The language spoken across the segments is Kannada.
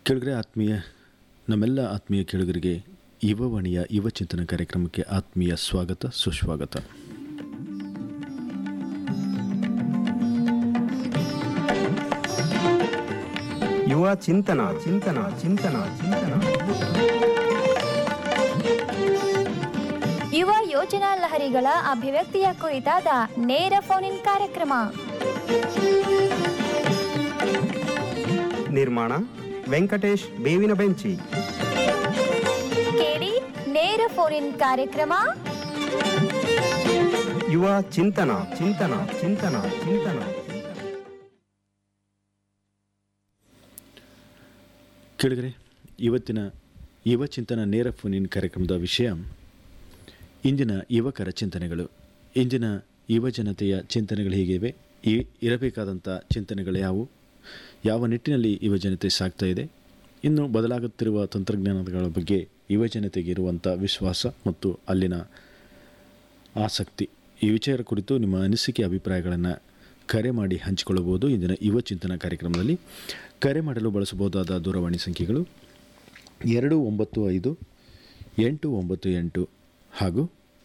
ಕೆಳಗರೆ ಆತ್ಮೀಯ ನಮ್ಮೆಲ್ಲ ಆತ್ಮೀಯ ಕೆಳಗರಿಗೆ ಯುವವಾಣಿಯ ಯುವ ಚಿಂತನ ಕಾರ್ಯಕ್ರಮಕ್ಕೆ ಆತ್ಮೀಯ ಸ್ವಾಗತ ಸುಸ್ವಾಗತ ಯುವ ಚಿಂತನ ಚಿಂತನ ಚಿಂತನ ಚಿಂತನ ಯುವ ಯೋಜನಾ ಲಹರಿಗಳ ಅಭಿವ್ಯಕ್ತಿಯ ಕುರಿತಾದ ನೇರ ಫೋನ್ ಇನ್ ಕಾರ್ಯಕ್ರಮ ನಿರ್ಮಾಣ ವೆಂಕಟೇಶ್ ಬೇವಿನ ಬೆಂಚಿ ಕೇಳಿ ನೇರ ಫೋನ್ ಇನ್ ಕಾರ್ಯಕ್ರಮ ಯುವ ಚಿಂತನ ಚಿಂತನ ಚಿಂತನ ಚಿಂತನ ಕೆಳಗರೆ ಇವತ್ತಿನ ಯುವ ಚಿಂತನ ನೇರ ಫೋನಿನ್ ಕಾರ್ಯಕ್ರಮದ ವಿಷಯ ಇಂದಿನ ಯುವಕರ ಚಿಂತನೆಗಳು ಇಂದಿನ ಯುವ ಜನತೆಯ ಚಿಂತನೆಗಳು ಹೀಗಿವೆ ಈ ಇರಬೇಕಾದಂಥ ಚಿಂತನೆಗಳು ಯಾವುವು ಯಾವ ನಿಟ್ಟಿನಲ್ಲಿ ಯುವ ಜನತೆ ಸಾಗ್ತಾ ಇದೆ ಇನ್ನು ಬದಲಾಗುತ್ತಿರುವ ತಂತ್ರಜ್ಞಾನಗಳ ಬಗ್ಗೆ ಯುವ ಜನತೆಗೆ ಇರುವಂಥ ವಿಶ್ವಾಸ ಮತ್ತು ಅಲ್ಲಿನ ಆಸಕ್ತಿ ಈ ವಿಚಾರ ಕುರಿತು ನಿಮ್ಮ ಅನಿಸಿಕೆ ಅಭಿಪ್ರಾಯಗಳನ್ನು ಕರೆ ಮಾಡಿ ಹಂಚಿಕೊಳ್ಳಬಹುದು ಇಂದಿನ ಯುವ ಚಿಂತನ ಕಾರ್ಯಕ್ರಮದಲ್ಲಿ ಕರೆ ಮಾಡಲು ಬಳಸಬಹುದಾದ ದೂರವಾಣಿ ಸಂಖ್ಯೆಗಳು ಎರಡು ಒಂಬತ್ತು ಐದು ಎಂಟು ಒಂಬತ್ತು ಎಂಟು ಹಾಗೂ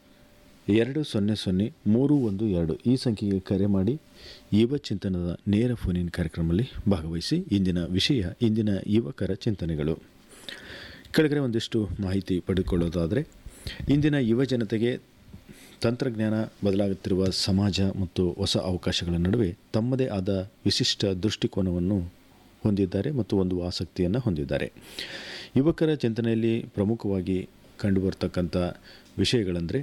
ಎರಡು ಸೊನ್ನೆ ಸೊನ್ನೆ ಮೂರು ಒಂದು ಎರಡು ಈ ಸಂಖ್ಯೆಗೆ ಕರೆ ಮಾಡಿ ಯುವ ಚಿಂತನದ ನೇರ ಫೋನಿನ ಕಾರ್ಯಕ್ರಮದಲ್ಲಿ ಭಾಗವಹಿಸಿ ಇಂದಿನ ವಿಷಯ ಇಂದಿನ ಯುವಕರ ಚಿಂತನೆಗಳು ಕೆಳಗಡೆ ಒಂದಿಷ್ಟು ಮಾಹಿತಿ ಪಡೆದುಕೊಳ್ಳೋದಾದರೆ ಇಂದಿನ ಯುವ ಜನತೆಗೆ ತಂತ್ರಜ್ಞಾನ ಬದಲಾಗುತ್ತಿರುವ ಸಮಾಜ ಮತ್ತು ಹೊಸ ಅವಕಾಶಗಳ ನಡುವೆ ತಮ್ಮದೇ ಆದ ವಿಶಿಷ್ಟ ದೃಷ್ಟಿಕೋನವನ್ನು ಹೊಂದಿದ್ದಾರೆ ಮತ್ತು ಒಂದು ಆಸಕ್ತಿಯನ್ನು ಹೊಂದಿದ್ದಾರೆ ಯುವಕರ ಚಿಂತನೆಯಲ್ಲಿ ಪ್ರಮುಖವಾಗಿ ಕಂಡುಬರ್ತಕ್ಕಂಥ ವಿಷಯಗಳೆಂದರೆ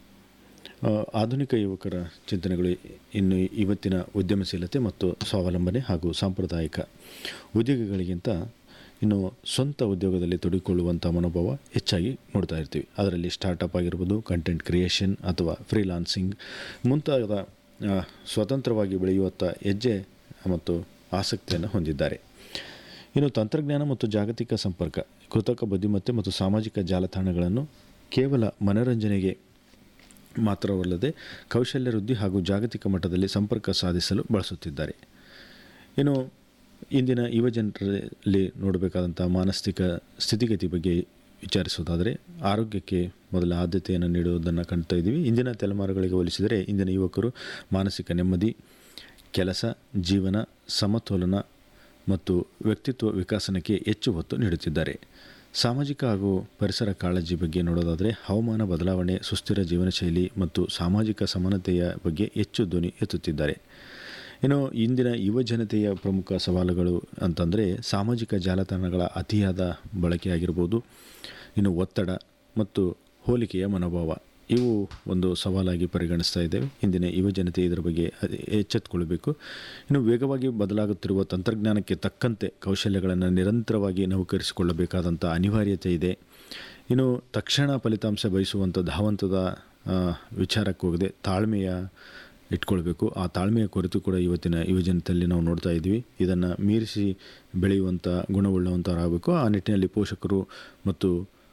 ಆ, ಆಧುನಿಕ ಯುವಕರ ಚಿಂತನೆಗಳು ಇನ್ನು ಇವತ್ತಿನ ಉದ್ಯಮಶೀಲತೆ ಮತ್ತು ಸ್ವಾವಲಂಬನೆ ಹಾಗೂ ಸಾಂಪ್ರದಾಯಿಕ ಉದ್ಯೋಗಿಗಳಿಗಿಂತ ಇನ್ನು ಸ್ವಂತ ಉದ್ಯೋಗದಲ್ಲಿ ತೊಡಗಿಕೊಳ್ಳುವಂಥ ಮನೋಭಾವ ಹೆಚ್ಚಾಗಿ ನೋಡ್ತಾ ಇರ್ತೀವಿ ಅದರಲ್ಲಿ ಸ್ಟಾರ್ಟಪ್ ಆಗಿರ್ಬೋದು ಕಂಟೆಂಟ್ ಕ್ರಿಯೇಷನ್ ಅಥವಾ ಫ್ರೀಲಾನ್ಸಿಂಗ್ ಮುಂತಾದ ಆ, ಸ್ವತಂತ್ರವಾಗಿ ಬೆಳೆಯುವತ್ತ ಹೆಜ್ಜೆ ಮತ್ತು ಆಸಕ್ತಿಯನ್ನು ಹೊಂದಿದ್ದಾರೆ ಇನ್ನು ತಂತ್ರಜ್ಞಾನ ಮತ್ತು ಜಾಗತಿಕ ಸಂಪರ್ಕ ಕೃತಕ ಬುದ್ಧಿಮತ್ತೆ ಮತ್ತು ಸಾಮಾಜಿಕ ಜಾಲತಾಣಗಳನ್ನು ಕೇವಲ ಮನರಂಜನೆಗೆ ಮಾತ್ರವಲ್ಲದೆ ಕೌಶಲ್ಯ ವೃದ್ಧಿ ಹಾಗೂ ಜಾಗತಿಕ ಮಟ್ಟದಲ್ಲಿ ಸಂಪರ್ಕ ಸಾಧಿಸಲು ಬಳಸುತ್ತಿದ್ದಾರೆ ಇನ್ನು ಇಂದಿನ ಯುವ ಜನರಲ್ಲಿ ನೋಡಬೇಕಾದಂಥ ಮಾನಸಿಕ ಸ್ಥಿತಿಗತಿ ಬಗ್ಗೆ ವಿಚಾರಿಸೋದಾದರೆ ಆರೋಗ್ಯಕ್ಕೆ ಮೊದಲ ಆದ್ಯತೆಯನ್ನು ನೀಡುವುದನ್ನು ಕಾಣ್ತಾ ಇದ್ದೀವಿ ಇಂದಿನ ತಲೆಮಾರುಗಳಿಗೆ ಹೋಲಿಸಿದರೆ ಇಂದಿನ ಯುವಕರು ಮಾನಸಿಕ ನೆಮ್ಮದಿ ಕೆಲಸ ಜೀವನ ಸಮತೋಲನ ಮತ್ತು ವ್ಯಕ್ತಿತ್ವ ವಿಕಾಸನಕ್ಕೆ ಹೆಚ್ಚು ಒತ್ತು ನೀಡುತ್ತಿದ್ದಾರೆ ಸಾಮಾಜಿಕ ಹಾಗೂ ಪರಿಸರ ಕಾಳಜಿ ಬಗ್ಗೆ ನೋಡೋದಾದರೆ ಹವಾಮಾನ ಬದಲಾವಣೆ ಸುಸ್ಥಿರ ಜೀವನ ಶೈಲಿ ಮತ್ತು ಸಾಮಾಜಿಕ ಸಮಾನತೆಯ ಬಗ್ಗೆ ಹೆಚ್ಚು ಧ್ವನಿ ಎತ್ತುತ್ತಿದ್ದಾರೆ ಇನ್ನು ಇಂದಿನ ಯುವ ಜನತೆಯ ಪ್ರಮುಖ ಸವಾಲುಗಳು ಅಂತಂದರೆ ಸಾಮಾಜಿಕ ಜಾಲತಾಣಗಳ ಅತಿಯಾದ ಬಳಕೆಯಾಗಿರ್ಬೋದು ಇನ್ನು ಒತ್ತಡ ಮತ್ತು ಹೋಲಿಕೆಯ ಮನೋಭಾವ ಇವು ಒಂದು ಸವಾಲಾಗಿ ಪರಿಗಣಿಸ್ತಾ ಇದ್ದೇವೆ ಇಂದಿನ ಯುವ ಜನತೆ ಇದರ ಬಗ್ಗೆ ಅತಿ ಎಚ್ಚೆತ್ತುಕೊಳ್ಬೇಕು ಇನ್ನು ವೇಗವಾಗಿ ಬದಲಾಗುತ್ತಿರುವ ತಂತ್ರಜ್ಞಾನಕ್ಕೆ ತಕ್ಕಂತೆ ಕೌಶಲ್ಯಗಳನ್ನು ನಿರಂತರವಾಗಿ ನವೀಕರಿಸಿಕೊಳ್ಳಬೇಕಾದಂಥ ಅನಿವಾರ್ಯತೆ ಇದೆ ಇನ್ನು ತಕ್ಷಣ ಫಲಿತಾಂಶ ಬಯಸುವಂಥ ಧಾವಂತದ ಆ, ವಿಚಾರಕ್ಕೆ ಹೋಗದೆ ತಾಳ್ಮೆಯ ಇಟ್ಕೊಳ್ಬೇಕು ಆ ತಾಳ್ಮೆಯ ಕೊರತೆ ಕೂಡ ಇವತ್ತಿನ ಯುವಜನತೆಯಲ್ಲಿ ನಾವು ನೋಡ್ತಾ ಇದ್ದೀವಿ ಇದನ್ನು ಮೀರಿಸಿ ಬೆಳೆಯುವಂಥ ಗುಣವುಳ್ಳವಂಥವರಾಗಬೇಕು ಆ ನಿಟ್ಟಿನಲ್ಲಿ ಪೋಷಕರು ಮತ್ತು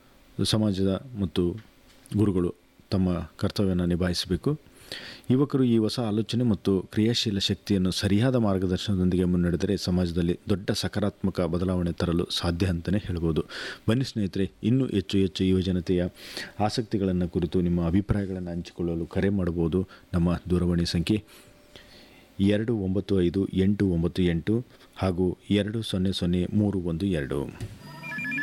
ಸಮಾಜದ ಮತ್ತು ಗುರುಗಳು ತಮ್ಮ ಕರ್ತವ್ಯವನ್ನು ನಿಭಾಯಿಸಬೇಕು ಯುವಕರು ಈ ಹೊಸ ಆಲೋಚನೆ ಮತ್ತು ಕ್ರಿಯಾಶೀಲ ಶಕ್ತಿಯನ್ನು ಸರಿಯಾದ ಮಾರ್ಗದರ್ಶನದೊಂದಿಗೆ ಮುನ್ನಡೆದರೆ ಸಮಾಜದಲ್ಲಿ ದೊಡ್ಡ ಸಕಾರಾತ್ಮಕ ಬದಲಾವಣೆ ತರಲು ಸಾಧ್ಯ ಅಂತಲೇ ಹೇಳ್ಬೋದು ಬನ್ನಿ ಸ್ನೇಹಿತರೆ ಇನ್ನೂ ಹೆಚ್ಚು ಹೆಚ್ಚು ಯುವಜನತೆಯ ಆಸಕ್ತಿಗಳನ್ನು ಕುರಿತು ನಿಮ್ಮ ಅಭಿಪ್ರಾಯಗಳನ್ನು ಹಂಚಿಕೊಳ್ಳಲು ಕರೆ ಮಾಡಬಹುದು ನಮ್ಮ ದೂರವಾಣಿ ಸಂಖ್ಯೆ ಎರಡು ಒಂಬತ್ತು ಐದು ಎಂಟು ಒಂಬತ್ತು ಎಂಟು ಹಾಗೂ ಎರಡು ಸೊನ್ನೆ ಸೊನ್ನೆ ಮೂರು ಒಂದು ಎರಡು